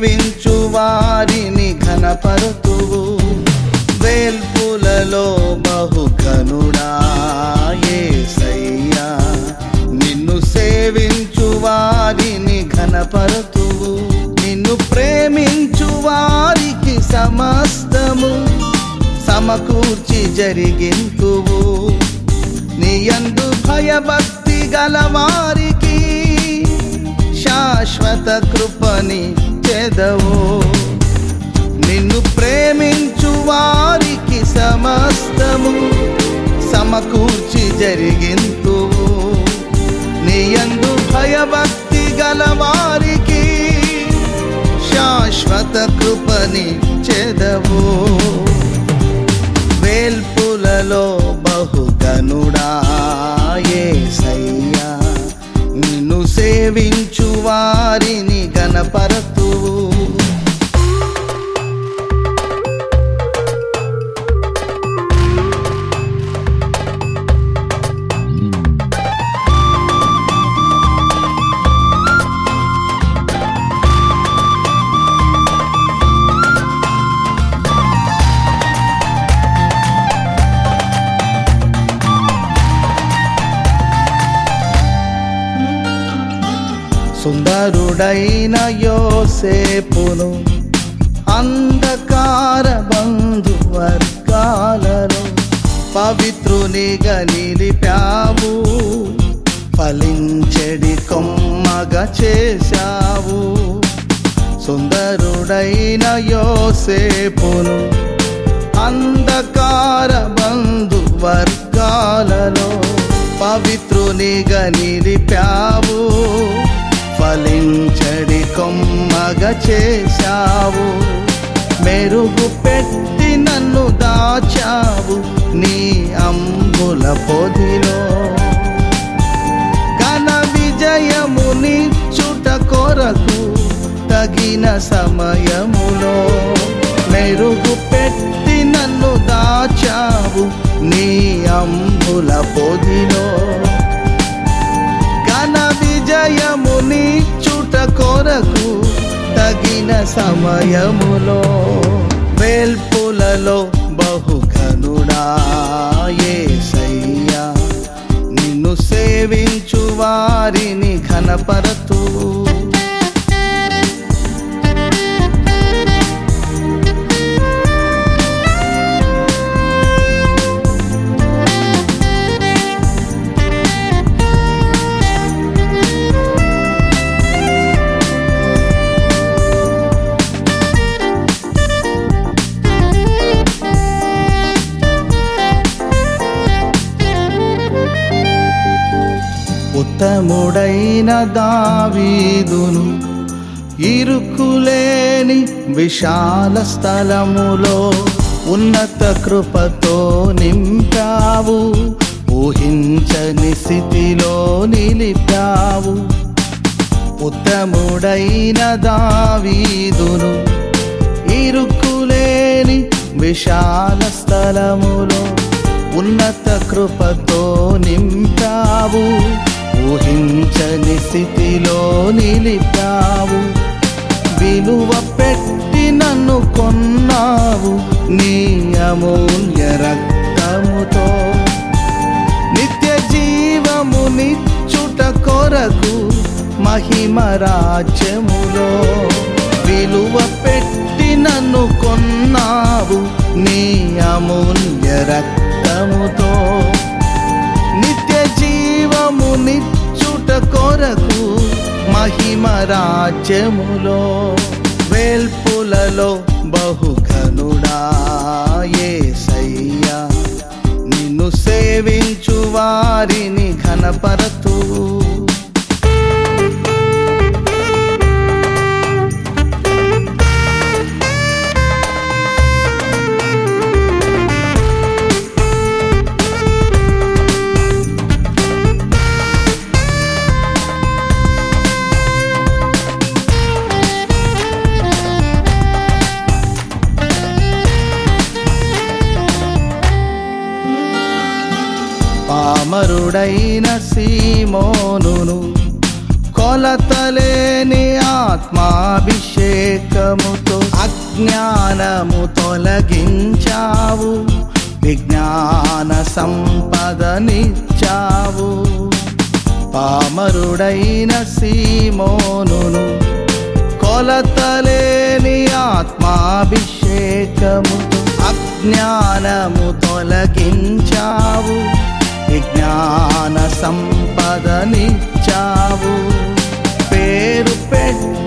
సేవించు వారిని ఘనపరుతువు వేల్పులలో బహుఘనుడా యేసయ్యా నిన్ను సేవించు వారిని ఘనపరుతువు నిన్ను ప్రేమించు వారికి సమస్తము సమకూర్చి జరిగింతువు నీయందు భయభక్తి గల వారికి శాశ్వత కృపని చెదవు నిన్ను ప్రేమించు వారికి సమస్తము సమకూర్చి జరిగింతువు నీయందు భయభక్తి గల వారికి శాశ్వత కృపని చెదవు వేల్పులలో బహుగనుడా యేసయ్యా నిన్ను సేవించు వారిని గణపరతువు సుందరుడైన యోసేపును అంధకార బంధు వర్గాలలో పవిత్రునిగా నిలిపావు ఫలించెడి కొమ్మగా చేశావు సుందరుడైన యోసేపును అంధకార బంధు వర్గాలలో పవిత్రునిగా నిలిపావు ఫలించడి కొమ్మగా చేశావు మెరుగు పెట్టి నన్ను దాచావు నీ అంబుల పొదిలో ఘన విజయముని చుట కొరకు తగిన సమయములో మెరుగు పెట్టి నన్ను దాచావు నీ అంబుల పొదిలో ఘన విజయముని చుట కొరకు తగిన సమయములో వేల్పులలో బహుఘనుడా యేసయ్యా నిన్ను సేవించు వారిని ఘనపరతు ఉత్తముడైన దావీదును ఇరుకులేని విశాల స్థలములో ఉన్నత కృపతో నింపావు ఊహించని స్థితిలో నిలిపావు ఉత్తముడైన దావీదును ఇరుకులేని విశాల స్థలములో ఉన్నత కృపతో నింపావు ఊహించని స్థితిలో నిలిపావు విలువ పెట్టి నన్ను కొన్నావు నీ అమూల్య రక్తముతో నిత్య జీవము నిచ్చుట కొరకు మహిమ రాజ్యములో విలువ పెట్టి నన్ను కొన్నావు నీ అమూల్య రక్తముతో నిత్య జీవము నిచ్చుట కొరకు మహిమ రాజ్యములో వేల్పులలో బహుఘనుడా యేసయ్యా నిన్ను సేవించు వారిని ఘనపరతు పామరుడైన సీమోనును కొలతలేని ఆత్మాభిషేకముతో అజ్ఞానము తొలగించావు విజ్ఞాన సంపదనిచ్చావు పామరుడైన సీమోనును కొలతలేని ఆత్మాభిషేకముతో అజ్ఞానము తొలగించావు విజ్ఞాన సంపదనిచ్చావు పేరు పెట్టి